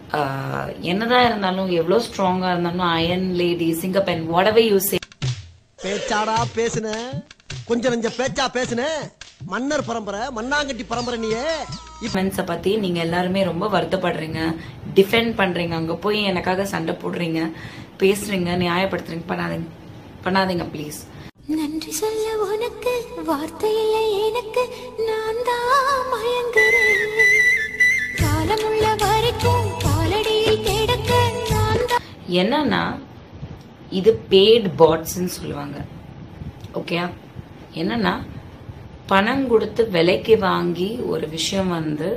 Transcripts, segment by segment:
ஆஹ், என்னதான் இருந்தாலும் எவ்வளவு ஸ்ட்ராங்கா இருந்தாலும் அயன் லேடி சிங்கப்பென் whatever யூ சே பேச்சாடா பேசுன கொஞ்சம் நெஞ்ச பேச்சா பேசுன மன்னர் பரம்பரை மண்ணாங்கட்டி பரம்பரை நீயே மென்ஸை பத்தி நீங்க எல்லாருமே ரொம்ப வருத்தப்படுறீங்க டிஃபெண்ட் பண்றீங்க அங்க போய் எனக்காக சண்டை போடுறீங்க பேசுறீங்க நியாயப்படுத்துறீங்க பண்ணாதீங்க பண்ணாதீங்க ப்ளீஸ் நன்றி சொல்ல உனக்கு வார்த்தை இல்லை எனக்கு நான் தான் மயங்குறேன் காலமுள்ள வரைக்கும் காலடியில் கிடக்க நான் தான் என்னன்னா இது பெய்ட் பாட்ஸ்ன்னு சொல்லுவாங்க ஓகே என்னன்னா பணம் கொடுத்து விலைக்கு வாங்கி ஒரு விஷயம் வந்து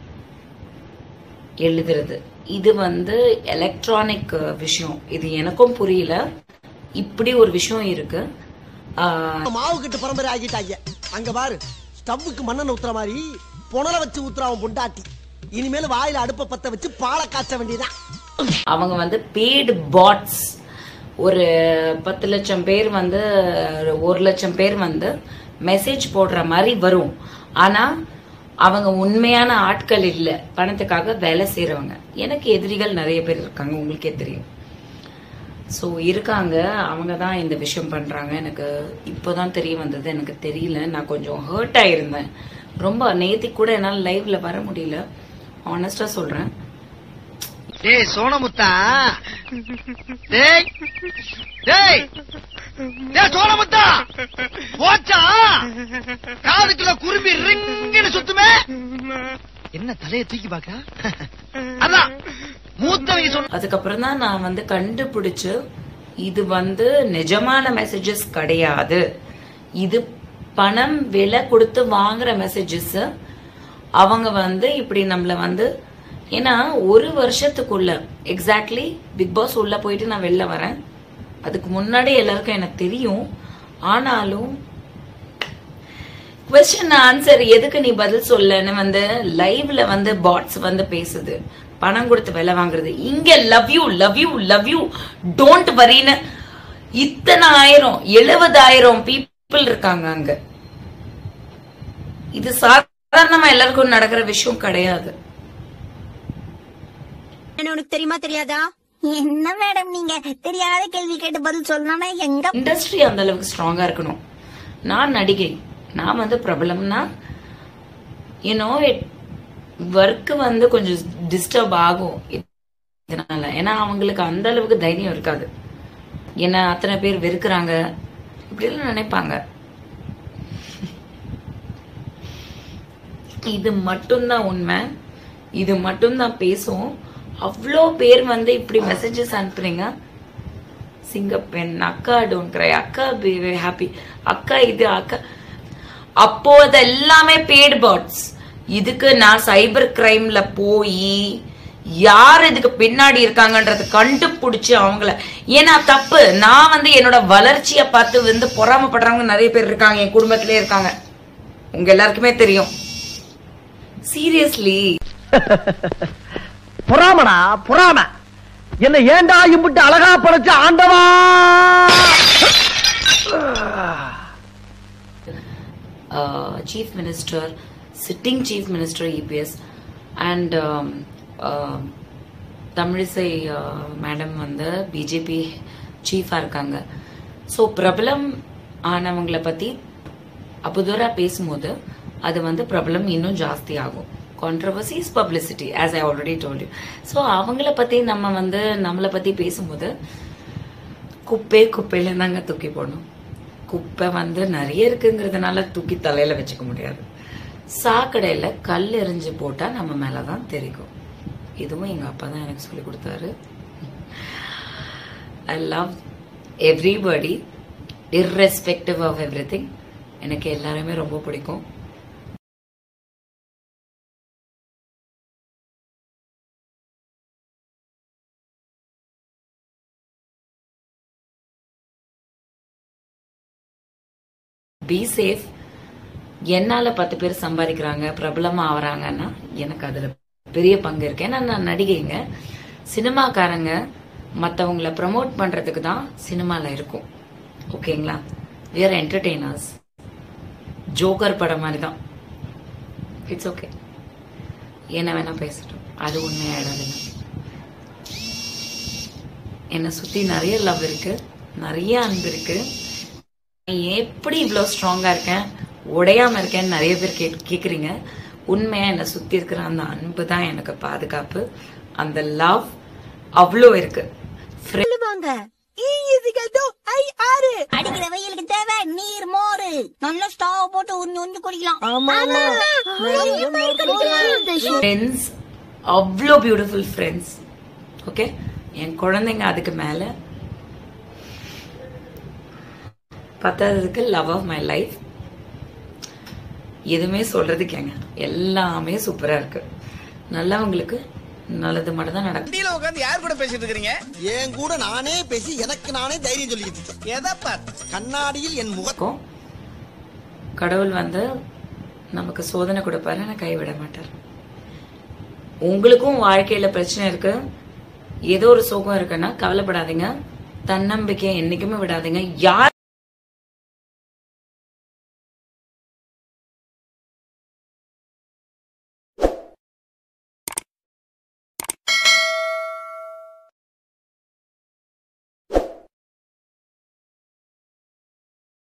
எழுதுறது இது வந்து எலக்ட்ரானிக் விஷயம் இது எனக்கும் புரியல இப்படி ஒரு விஷயம் இருக்கு ஆஹ், மாவு கட்டு பரம்பரை ஆகிட்டாங்க அங்க பாரு ஸ்டவ்வுக்கு மண்ணெண்ணெய் ஊத்துற மாதிரி புனல வச்சு ஊத்துறான் பொண்டாட்டி இனிமேல் வாயில அடுப்ப பத்த வச்சு பாலை காய்ச்ச வேண்டியதான் அவங்க வந்து பெய்டு பாட்ஸ் ஒரு பத்து லட்சம் பேர் வந்து ஒரு லட்சம் பேர் வந்து மெசேஜ் போடுற மாதிரி வரும் ஆனா அவங்க உண்மையான ஆட்கள் இல்ல பணத்துக்காக வேலை செய்றவங்க எனக்கு எதிரிகள் நிறைய பேர் இருக்காங்க உங்களுக்கே தெரியும் ஸோ இருக்காங்க அவங்க தான் இந்த விஷயம் பண்றாங்க எனக்கு இப்போதான் தெரிய வந்தது எனக்கு தெரியல நான் கொஞ்சம் ஹர்ட் ஆயிருந்தேன் ரொம்ப நேத்தி கூட என்னால் லைவ்ல வர முடியல ஆனஸ்டா சொல்றேன் டேய் சோனமுத்தா டேய் டேய் டேய் சோனமுத்தா போச்சா காதுக்குள்ள குருவி ரிங்குன்னு சுத்துமே என்ன தலைய தூக்கி பாக்க அதான் மூத்தவங்க சொன்ன அதுக்கப்புறம் தான் நான் வந்து கண்டுபிடிச்சு இது வந்து நிஜமான மெசேஜஸ் கிடையாது இது பணம் விலை கொடுத்து வாங்குற மெசேஜஸ் அவங்க வந்து இப்படி நம்மள வந்து ஏன்னா ஒரு வருஷத்துக்குள்ள எக்ஸாக்ட்லி பிக் பாஸ் உள்ள போயிட்டு நான் வெளில வரேன் அதுக்கு முன்னாடி எல்லாருக்கும் எனக்கு தெரியும் ஆனாலும் கொஸ்டின் ஆன்சர் எதுக்கு நீ பதில் சொல்லன்னு வந்து லைவ்ல வந்து பாட்ஸ் வந்து பேசுது பணம் கொடுத்து விலை வாங்குறது இங்க love you love you love you don't வரின்னு இத்தனை ஆயிரம் எழுபதாயிரம் பீப்புள் இருக்காங்க அங்க இது சாதாரணமா எல்லாருக்கும் நடக்கிற விஷயம் கிடையாது உனக்கு தெரியுமா தெரியாதா என்ன மேடம் நீங்க தெரியாத கேள்வி கேட்டு பதில் சொல்லணும்னா எங்க இண்டஸ்ட்ரி அந்த அளவுக்கு ஸ்ட்ராங்கா இருக்கணும் நான் நடிகை நான் வந்து பிரபலம்னா யூனோ ஒர்க் வந்து கொஞ்சம் டிஸ்டர்ப் ஆகும் இதனால ஏன்னா அவங்களுக்கு அந்த அளவுக்கு தைரியம் இருக்காது என்ன அத்தனை பேர் வெறுக்கிறாங்க இப்படிலாம் நினைப்பாங்க இது மட்டும்தான் உண்மை இது மட்டும்தான் பேசும் அவ்வளோ பேர் வந்து இப்படி மெசேஜஸ் அனுப்புறீங்க சிங்கப்பெண் அக்கா டோன்ட் கிரை அக்கா பி ஹாப்பி அக்கா இது அக்கா அப்போ அது எல்லாமே பேட் பாட்ஸ் இதுக்கு நான் சைபர் கிரைம்ல போய் யார் இதுக்கு பின்னாடி இருக்காங்கன்றது கண்டுபிடிச்சு அவங்கள ஏன்னா தப்பு நான் வந்து என்னோட வளர்ச்சியை பார்த்து வந்து பொறாமப்படுறவங்க நிறைய பேர் இருக்காங்க என் குடும்பத்திலே இருக்காங்க உங்க எல்லாருக்குமே தெரியும் சீரியஸ்லி புறாமடா புறாம என்ன ஏண்டா இம்புட்டு அழகா படைச்ச ஆண்டவா chief minister sitting chief minister EPS and Tamilisai madam வந்து பிஜேபி சீஃபா இருக்காங்க ஸோ பிரபலம் ஆனவங்களை பத்தி அபுதூரா பேசும்போது அது வந்து பிரபலம் இன்னும் ஜாஸ்தி ஆகும் controversy is publicity as I already told you so அவங்கள பத்தி நம்ம வந்து நம்மளை பத்தி பேசும்போது குப்பை குப்பையில தாங்க தூக்கி போடணும் குப்பை வந்து நிறைய இருக்குங்கிறதுனால தூக்கி தலையில வச்சுக்க முடியாது சாக்கடையில கல் எறிஞ்சு போட்டா நம்ம மேலதான் தெரிக்கும் இதுவும் எங்க அப்பா தான் எனக்கு சொல்லி கொடுத்தாரு I love everybody irrespective of every எனக்கு எல்லாருமே ரொம்ப பிடிக்கும் பி சேஃப் என்னால பத்து பேர் சம்பாதிக்கிறாங்க பிரபலமா ஆவறாங்கன்னா எனக்கு அதுல பெரிய பங்கு இருக்கு ஏன்னா நான் நடிகைங்க சினிமாக்காரங்க மத்தவங்கள ப்ரமோட் பண்றதுக்கு தான் சினிமால இருக்கும் ஓகேங்களா we are entertainers ஜோக்கர் படம் மாதிரி தான் இட்ஸ் ஓகே என்ன வேணா பேசட்டும் அது உண்மையாயிடாதுங்க என்னை சுத்தி நிறைய லவ் இருக்கு நிறைய அன்பு இருக்கு நான் எப்படி இவ்வளோ ஸ்ட்ராங்கா இருக்கேன் உடையாம இருக்கேன்னு நிறைய பேர் கே கேக்குறீங்க உண்மையா என்னை சுத்தி இருக்கிற அந்த அன்பு தான் எனக்கு பாதுகாப்பு அந்த லவ் அவ்வளோ இருக்கு Friend- சொல்லுவாங்க அடிக்கிற வெயிலுக்கு தேவை நீர் மோரு நல்ல ஸ்டவ் போட்டு உறிஞ்சு உறிஞ்சு குடிக்கலாம் ஃப்ரெண்ட்ஸ் அவ்வளோ பியூட்டிஃபுல் ஃப்ரெண்ட்ஸ் ஓகே என் குழந்தைங்க அதுக்கு மேல பத்தாததுக்கு லவ் ஆஃப் மை லைஃப் எதுவுமே சொல்றதுக்கேங்க எல்லாமே சூப்பரா இருக்கு நல்லவங்களுக்கு நல்லது மட்டும் தான் நடக்கும் வண்டியில உட்காந்து யார் கூட பேசிட்டு இருக்கீங்க என் கூட நானே பேசி எனக்கு நானே தைரியம் சொல்லிக்கிட்டு இருக்கேன் எதை பார்த்து கண்ணாடியில் என் முக இருக்கும் கடவுள் வந்து நமக்கு சோதனை கொடுப்பாரு ஆனா கைவிட மாட்டார் உங்களுக்கும் வாழ்க்கையில பிரச்சனை இருக்கு ஏதோ ஒரு சோகம் இருக்குன்னா கவலைப்படாதீங்க தன்னம்பிக்கையை என்னைக்குமே விடாதீங்க யார்